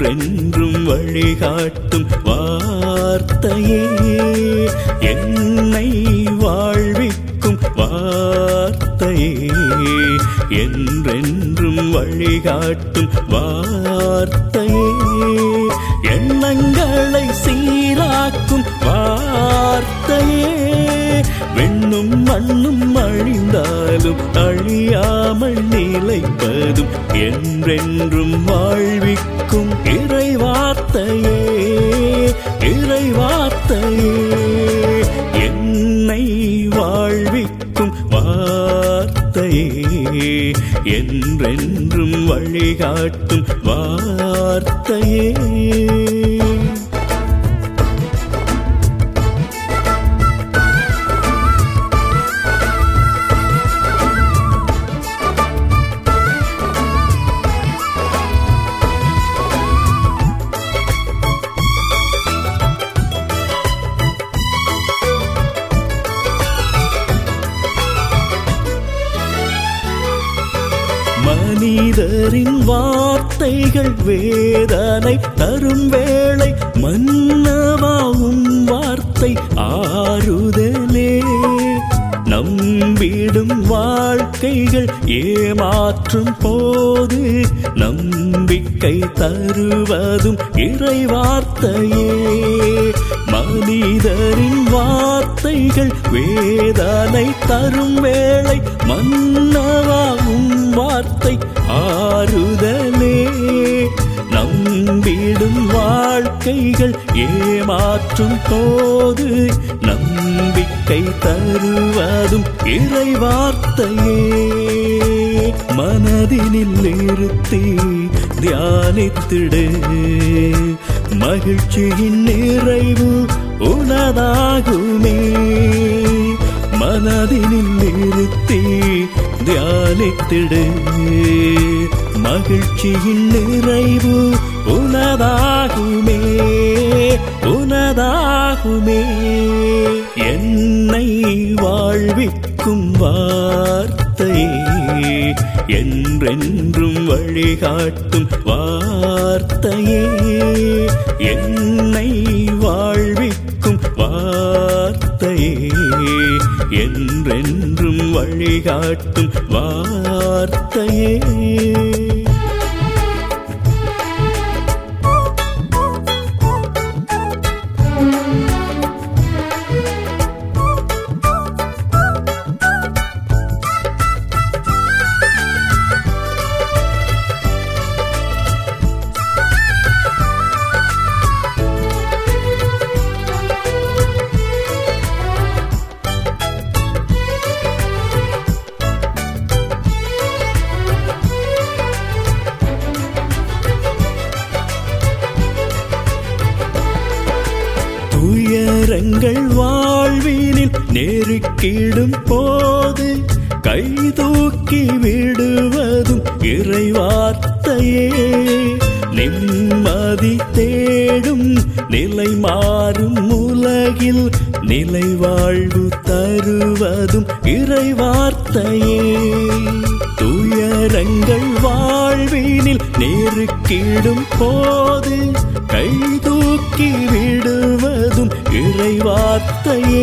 என்றென்றும் வழிகாட்டும் வார்த்தையே என்னை வாழ்விக்கும் வார்த்தையே என்றென்றும் வழிகாட்டும் வார்த்தையே எண்ணங்களை சீராக்கும் வார்த்தையே வெண்ணும் மண்ணும் அழிந்தாலும் அழியாமல் நிலைப்பதும் என்றென்றும் வாழ்விக்கும் இறை வார்த்தையே இறை வார்த்தையே என்னை வாழ்விக்கும் வார்த்தையே என்றென்றும் வழிகாட்டும் வார்த்தையே மனிதரின் வார்த்தைகள் வேதனை தரும் வேளை மன்னவாவும் வார்த்தை ஆறுதலே நம்பிடும் வாழ்க்கைகள் ஏமாற்றும் போது நம்பிக்கை தருவதும் இறை வார்த்தையே மனிதரின் வார்த்தைகள் வேதனை தரும் வேளை மன்னவாகும் வார்த்தை ஆறுதலே நம்பிடும் வாழ்க்கைகள் ஏமாற்றும் போது நம்பிக்கை தருவதும் இறை வார்த்தையே மனதினில் இருத்தி தியானித்திடு மகிழ்ச்சியின் நிறைவு உனதாகுமே மனதினில் நிறுத்தி தியானித்திடு மகிழ்ச்சியின் நிறைவு உனதாகுமே உனதாகுமே என்னை வாழ்விக்கும் வார்த்தையே என்றென்றும் வழிகாட்டும் வார்த்தையே என்னை வாழ்விக்கும் வார்த்தையே என்றென்றும் வழிகாட்டும் வார்த்தையே துயரங்கள் வாழ்வினில் நெருக்கிடும் போது கை தூக்கி விடுவதும் இறைவார்த்தையே நிம்மதி தேடும் நிலை மாறும் உலகில் நிலை வாழ்வு தருவதும் இறைவார்த்தையே துயரங்கள் வாழ்வினில் நெருக்கிடும் போது கை தூக்கி விடுவதும் இறைவார்த்தையே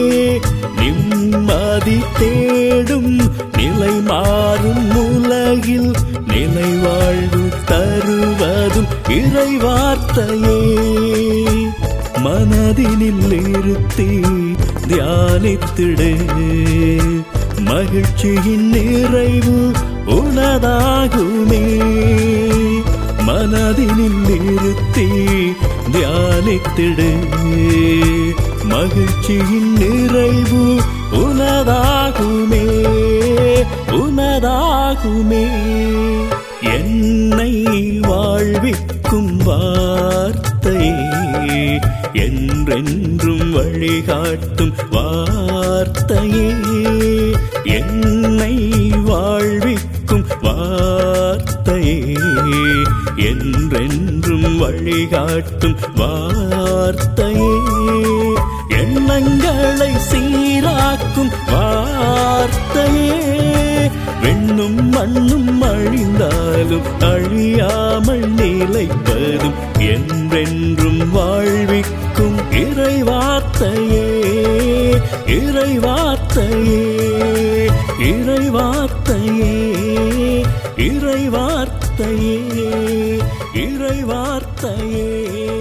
நிம்மதி தேடும் நிலை மாறும் உலகில் நிலை வாழ்வு தருவதும் இறைவார்த்தையே மனதினில் இருத்தி தியானித்திடு மகிழ்ச்சியின் நிறைவு உனதாகுமே மனதினில் நிறுத்தி தியானித்திடு மகிழ்ச்சியின் நிறைவு உனதாகுமே உனதாகுமே என்னை வாழ்விக்கும் வார்த்தையே என்றென்றும் வழிகாட்டும் வார்த்தையே என்னை வாழ்விக்கும் வார்த்தையே என்றென்றும் வழிகாட்டும் வார்த்தையே எண்ணங்களை சீராக்கும் வார்த்தையே வெண்ணும் மண்ணும் அழிந்தாலும் அழியாமல் நிலைப்பதும் இறைவார்த்தையே இறைவார்த்தையே இறைவார்த்தையே